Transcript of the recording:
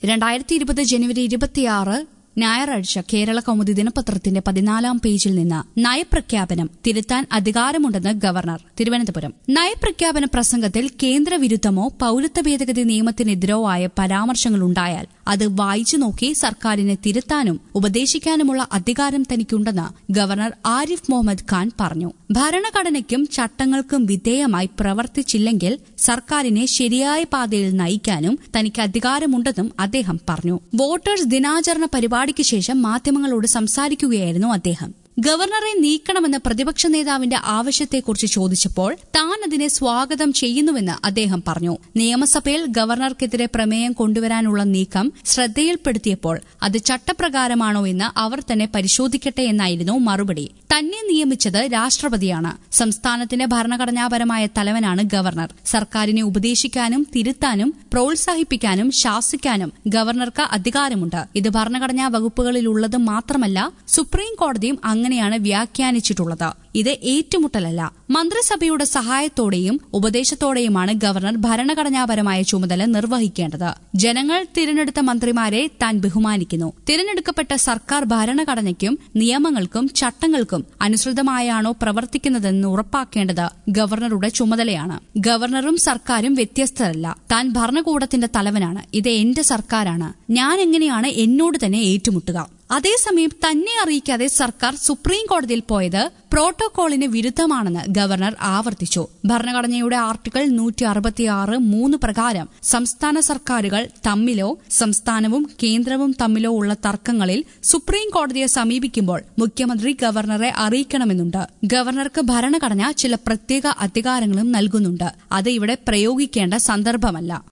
രണ്ടായിരത്തി ഇരുപത് ജനുവരി ഇരുപത്തിയാറ് ഞായറാഴ്ച കേരള കൗമുദി ദിനപത്രത്തിന്റെ പതിനാലാം പേജിൽ നിന്ന് നയപ്രഖ്യാപനം തിരുത്താൻ അധികാരമുണ്ടെന്ന് ഗവർണർ തിരുവനന്തപുരം നയപ്രഖ്യാപന പ്രസംഗത്തിൽ കേന്ദ്രവിരുദ്ധമോ പൌരത്വ ഭേദഗതി നിയമത്തിനെതിരോ ആയ പരാമർശങ്ങളുണ്ടായാൽ അത് വായിച്ചു നോക്കി സർക്കാരിനെ തിരുത്താനും ഉപദേശിക്കാനുമുള്ള അധികാരം തനിക്കുണ്ടെന്ന് ഗവർണർ ആരിഫ് മുഹമ്മദ് ഖാൻ പറഞ്ഞു ഭരണഘടനയ്ക്കും ചട്ടങ്ങൾക്കും വിധേയമായി പ്രവർത്തിച്ചില്ലെങ്കിൽ സർക്കാരിനെ ശരിയായ പാതയിൽ നയിക്കാനും തനിക്ക് അധികാരമുണ്ടെന്നും അദ്ദേഹം പറഞ്ഞു വോട്ടേഴ്സ് ദിനാചരണ പരിപാടിക്ക് ശേഷം മാധ്യമങ്ങളോട് സംസാരിക്കുകയായിരുന്നു അദ്ദേഹം ഗവർണറെ നീക്കണമെന്ന പ്രതിപക്ഷ നേതാവിന്റെ ആവശ്യത്തെക്കുറിച്ച് ചോദിച്ചപ്പോൾ താൻ അതിനെ സ്വാഗതം ചെയ്യുന്നുവെന്ന് അദ്ദേഹം പറഞ്ഞു നിയമസഭയിൽ ഗവർണർക്കെതിരെ പ്രമേയം കൊണ്ടുവരാനുള്ള നീക്കം ശ്രദ്ധയിൽപ്പെടുത്തിയപ്പോൾ അത് ചട്ടപ്രകാരമാണോ എന്ന് അവർ തന്നെ പരിശോധിക്കട്ടെ എന്നായിരുന്നു മറുപടി തന്നെ നിയമിച്ചത് രാഷ്ട്രപതിയാണ് സംസ്ഥാനത്തിന്റെ ഭരണഘടനാപരമായ തലവനാണ് ഗവർണർ സർക്കാരിനെ ഉപദേശിക്കാനും തിരുത്താനും പ്രോത്സാഹിപ്പിക്കാനും ശാസിക്കാനും ഗവർണർക്ക് അധികാരമുണ്ട് ഇത് ഭരണഘടനാ വകുപ്പുകളിലുള്ളത് മാത്രമല്ല സുപ്രീം കോടതിയും അങ്ങനെയാണ് വ്യാഖ്യാനിച്ചിട്ടുള്ളത് ഇത് ഏറ്റുമുട്ടലല്ല മന്ത്രിസഭയുടെ സഹായത്തോടെയും ഉപദേശത്തോടെയുമാണ് ഗവർണർ ഭരണഘടനാപരമായ ചുമതല നിർവഹിക്കേണ്ടത് ജനങ്ങൾ തിരഞ്ഞെടുത്ത മന്ത്രിമാരെ താൻ ബഹുമാനിക്കുന്നു തിരഞ്ഞെടുക്കപ്പെട്ട സർക്കാർ ഭരണഘടനയ്ക്കും നിയമങ്ങൾക്കും ചട്ടങ്ങൾക്കും അനുസൃതമായാണോ പ്രവർത്തിക്കുന്നതെന്ന് ഉറപ്പാക്കേണ്ടത് ഗവർണറുടെ ചുമതലയാണ് ഗവർണറും സർക്കാരും വ്യത്യസ്തരല്ല താൻ ഭരണകൂടത്തിന്റെ തലവനാണ് ഇത് എന്റെ സർക്കാരാണ് ഞാൻ എങ്ങനെയാണ് എന്നോട് തന്നെ ഏറ്റുമുട്ടുക അതേസമയം തന്നെ അറിയിക്കാതെ സർക്കാർ സുപ്രീം കോടതിയിൽ പോയത് പ്രോട്ടോകോളിന് വിരുദ്ധമാണെന്ന് ഗവർണർ ആവർത്തിച്ചു ഭരണഘടനയുടെ ആർട്ടിക്കിൾ നൂറ്റി അറുപത്തിയാറ് മൂന്ന് പ്രകാരം സംസ്ഥാന സർക്കാരുകൾ തമ്മിലോ സംസ്ഥാനവും കേന്ദ്രവും തമ്മിലോ ഉള്ള തർക്കങ്ങളിൽ സുപ്രീം കോടതിയെ സമീപിക്കുമ്പോൾ മുഖ്യമന്ത്രി ഗവർണറെ അറിയിക്കണമെന്നുണ്ട് ഗവർണർക്ക് ഭരണഘടന ചില പ്രത്യേക അധികാരങ്ങളും നൽകുന്നുണ്ട് അത് ഇവിടെ പ്രയോഗിക്കേണ്ട സന്ദർഭമല്ല